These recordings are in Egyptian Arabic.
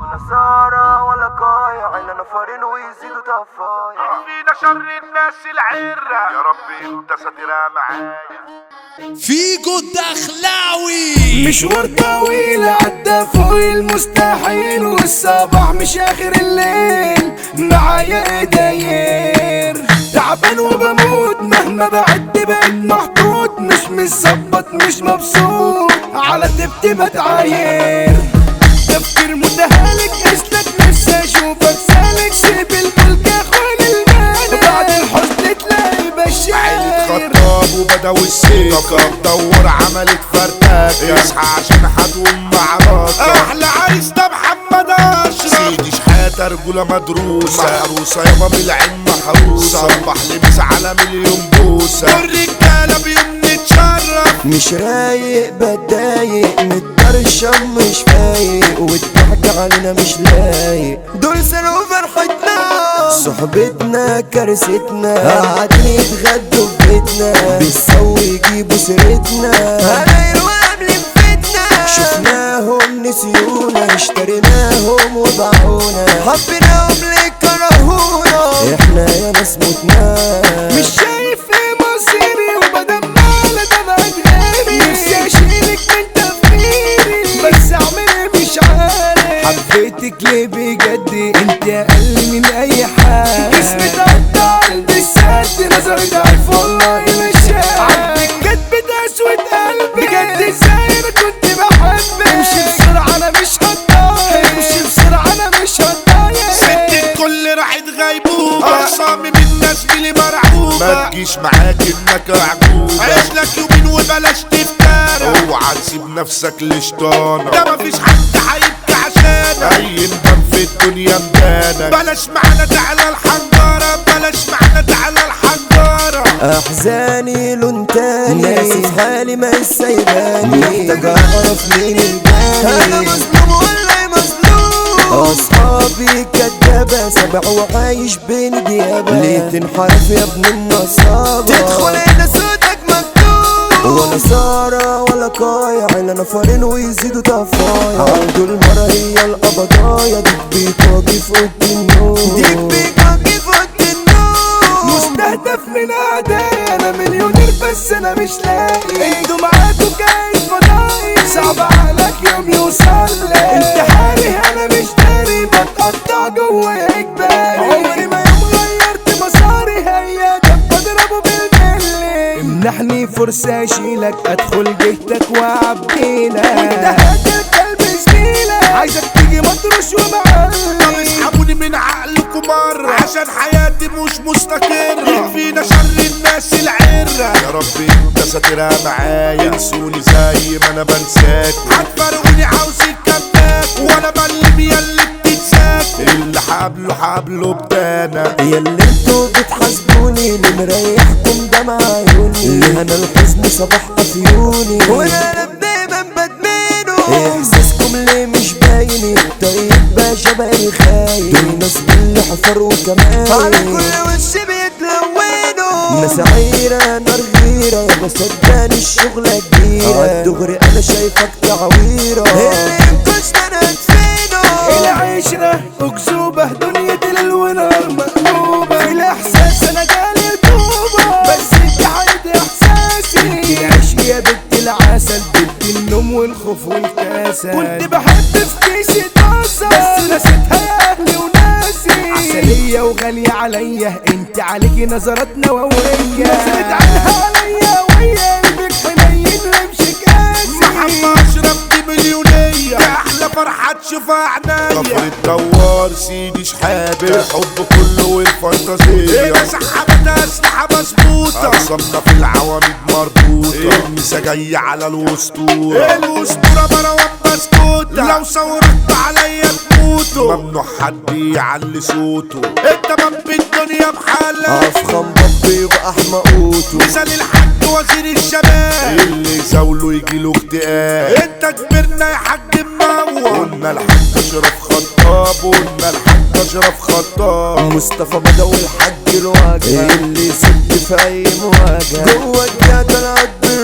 نصارى ولا قايع الا نفرين ويزيدوا طفايع فينا شر الناس العرة يا رب انت ساترها معايا فيجو الدخلاوي مشوار طويل عدى فوق المستحيل والصباح مش اخر الليل معايا داير تعبان وبموت مهما بعد بقيت محطوط مش متظبط مش مبسوط على تبت بتعاير تفكير متهالك اسلك نفسي اشوفك سالك سيب الملك اخوان المال بعد الحزن تلاقي بشاير خطاب وبدأوا السكة دور عملت فرتكة اصحى عشان هتقوم معركة احلى عريس ده محمد اشرف سيدي شحاتة رجولة مدروسة محروسة يابا بالعين محروسة صبح لبس على مليون بوسة والرجالة بيوم نتشرف مش رايق بتضايق متطرشم مش فايق والضحك علينا مش لايق دول سنوا فرحتنا صحبتنا كارثتنا قاعدين يتغدوا في بيتنا بيسوي يجيبوا سيرتنا هنايروا قبل فتنا شفناهم نسيونا اشتريناهم وباعونا حبيناهم ليه كرهونا احنا يا ناس متنا مش شايف ايه مصيري وبدل ما على دمع غيري نفسي اشيلك من تفكيري بس اعمل ايه مش عارف حبيتك ليه بجد انت اقل من اي حد جسمي تقطع قلبي السد نظري ضعيف والله مش عندك كدب اسود قلبي بجد ازاي انا كنت بحبك امشي بسرعه انا مش هتضايق امشي بسرعه انا مش هتضايق ست الكل راحت غيبوبة صامم الناس بلي مرعوبة ما تجيش معاك انك عجوبة عيش لك يومين وبلاش تفترى اوعى تسيب نفسك لشطانة ده مفيش حد هيبكي عشانك اي ندم في الدنيا مدانك بلاش معانا تعالى الحنجرة بلاش معانا تعالى الحنجرة احزاني لون تاني ناسي في حالي ما سايباني محتاج اعرف مين الجاني انا مظلوم ولا مظلوم اصحابي كدابة سبع وعايش بين ديابة ليه تنحرف يا ابن النصابة تدخل هنا صوتك مكتوب ولا سارة ولا قايع الا نفرين ويزيدوا طفايع عنده المرة هي القبضايا ديك بيكواكي في اوضة النوم ديك بيكواكي في اوضة النوم مستهدف من اعدائي انا مليونير بس انا مش لاقي انتوا معاكوا جاي فضائي صعب عليك يوم يوصل لي انتحاري انا مش داري بتقطع جوا اجباري عمري ما يوم غيرت مساري هيا ده بضربه بالملي امنحني فرصة اشيلك ادخل جهتك واعبيلك وانت هات الكلب زميلك عايزك تيجي مطرش طب ومعلي اسحبوني من عقلكم مرة عشان حياتي مش مستقرة يكفينا شر الناس العرة يا ربي انت ساترها معايا انسوني زي ما انا بنساك هتفرقوني عاوزين كباك وانا بلم يا اللي بتتساك اللي حبله حبله بدانا يا اللي انتوا بتحاسبوني اللي مريحكم دمع عيوني اللي انا الحزن صباح افيوني وانا انا دايما بدمنه احساسكم ليه مش باين الطيب باشا بقى خاين دول ناس باللي حفر وكمان على كل وش بيتلونوا ناس عيرة نار غيرة يا صدقني الشغلة كبيرة عالدغري انا شايفك تعويرة اللي ينكش انا ادفنه العشرة أكذوبة دنيا دلال ونار مقلوبة في الإحساس أنا جالي طوبة بس انت عايد إحساسي انت عيش يا بنت العسل بنت النوم والخوف والكسل كنت بحب في كيسي طاسة بس نسيتها يا أهلي وناسي عسلية وغالية عليا انت عليكي نظرات نووية نزلت عنها عليا ويا قلبك حنين وامشي كاسي محمد اشرف دي مليونية ده احلى فرحة تشوفها عنايا كفر الدوار سيدي شحاتة الحب كله والفانتازية ايه سحبت اسلحة مظبوطة اقسمنا في العواميد مربوطة النسا جاية على الاسطورة الاسطورة مروان بسكوتة لو صورت عليا تموتوا ممنوع حد يعلي صوته انت من الدنيا بحالك افخم باب يبقى احمقوته مثال الحاج وزير الشباب اللي يزاوله يجيله اكتئاب انت كبرنا يا حاج منور قلنا الحاج اشرف خطاب قلنا الحاج اشرف خطاب مصطفى بدوي الحاج الواجهة اللي سد في اي مواجهة جوه الجا طلعت بالروح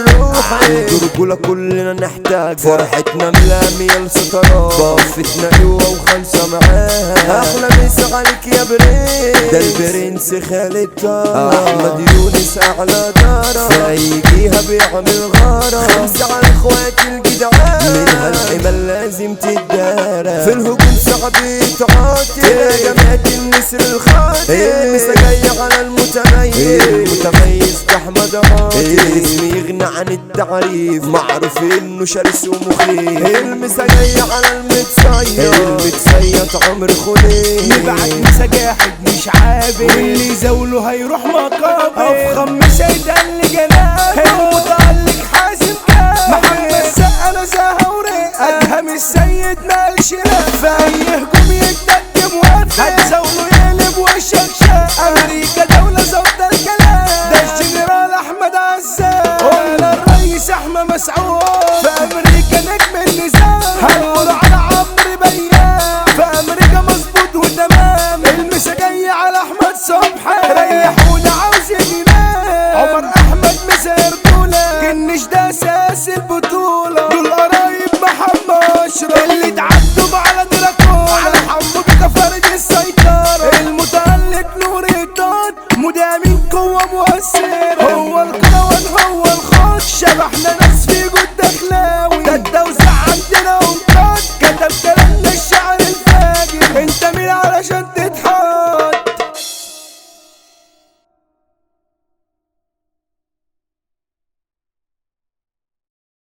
صبحي رجولة كلنا نحتاج فرحتنا ملامية السترات ضفتنا قوة وخمسة معاها احلى مسا عليك يا برنس ده البرنس خالد طه احمد يونس اعلى دارة فيجيها بيعمل غارة خمسة على اخواتي الجدعان منها الحمل لازم تدارى في الهجوم صعب يتعاطي يا جماعة النسر الخاطئ المسا جاية على المتميز المتميز ده احمد عاطي اسمي يغني عن التعريف معروف انه شرس ومخيف المسا جاية على المتصيد المتصيد عمر خليل نبعت مسجاحد مش عابد واللي يزاوله هيروح مقابر افخم سيد اللي جنابه المتألق حازم كامل محمد سقا نزاهة ورقة ادهم السيد مالش في اي هجوم يتقدم وقفة هتزاوله يقلب وشك شقة امريكا دولة ظابطة الكلام ده الجنرال احمد عزام قلنا الرئيس احمد مسعود في امريكا نجم النظام هنقول على عمرو بياع في امريكا مظبوط وتمام المسا جاي على احمد صبحي ريحونا عاوزين ينام عمر احمد مسير دولة كنش ده اساس البطولة دول قرايب محمد اشرف اللي اتعدوا على دراكولا على حمود كفرج السيطرة المتألق نور الدار مدامين قوة مؤثرة هو الكروان هو الخط شبحنا ناس في جود دخلاوي ده التوزيع